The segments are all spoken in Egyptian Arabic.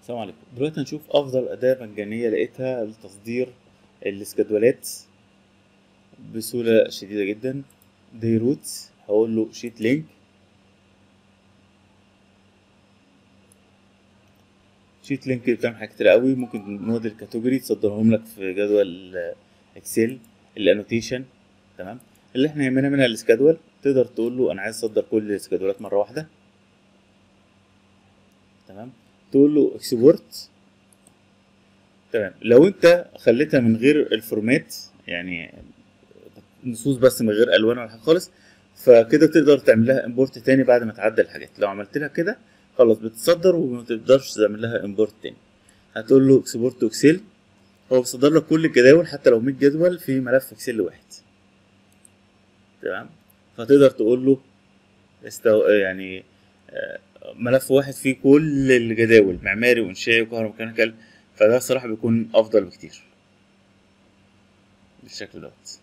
السلام عليكم دلوقتي هنشوف افضل اداة مجانية لقيتها لتصدير الاسكادولات بسهولة شديدة جدا دي روت هقول له شيت لينك شيت لينك بتعمل حاجات كتير قوي ممكن موديل كاتيجوري تصدرهم لك في جدول اكسل الانوتيشن تمام اللي احنا يهمنا منها الاسكادول تقدر تقول له انا عايز اصدر كل الاسكادولات مره واحده تمام تقول له اكسبورت تمام لو انت خليتها من غير الفورمات يعني نصوص بس من غير الوان ولا حاجه خالص فكده تقدر تعمل لها امبورت تاني بعد ما تعدل الحاجات لو عملت لها كده خلاص بتصدر وما تقدرش تعمل لها امبورت تاني هتقول له اكسبورت تو اكسل هو بيصدر لك كل الجداول حتى لو 100 جدول في ملف اكسل واحد تمام فتقدر تقول له استو... يعني ملف واحد فيه كل الجداول معماري وانشائي وكهروميكانيكال فده الصراحه بيكون افضل بكتير بالشكل دوت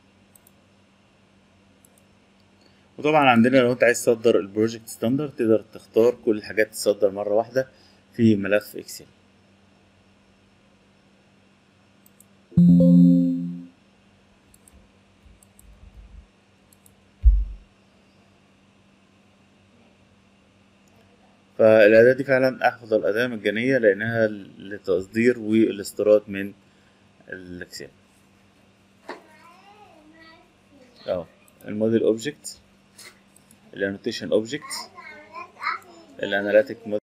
وطبعا عندنا لو انت عايز تصدر البروجكت ستاندرد تقدر تختار كل الحاجات تصدر مره واحده في ملف اكسل فالأداة دي فعلا أفضل أداة مجانية لأنها للتصدير والاستيراد من الإكسل اه الموديل اوبجكت الانوتيشن اوبجكت الاناليتيك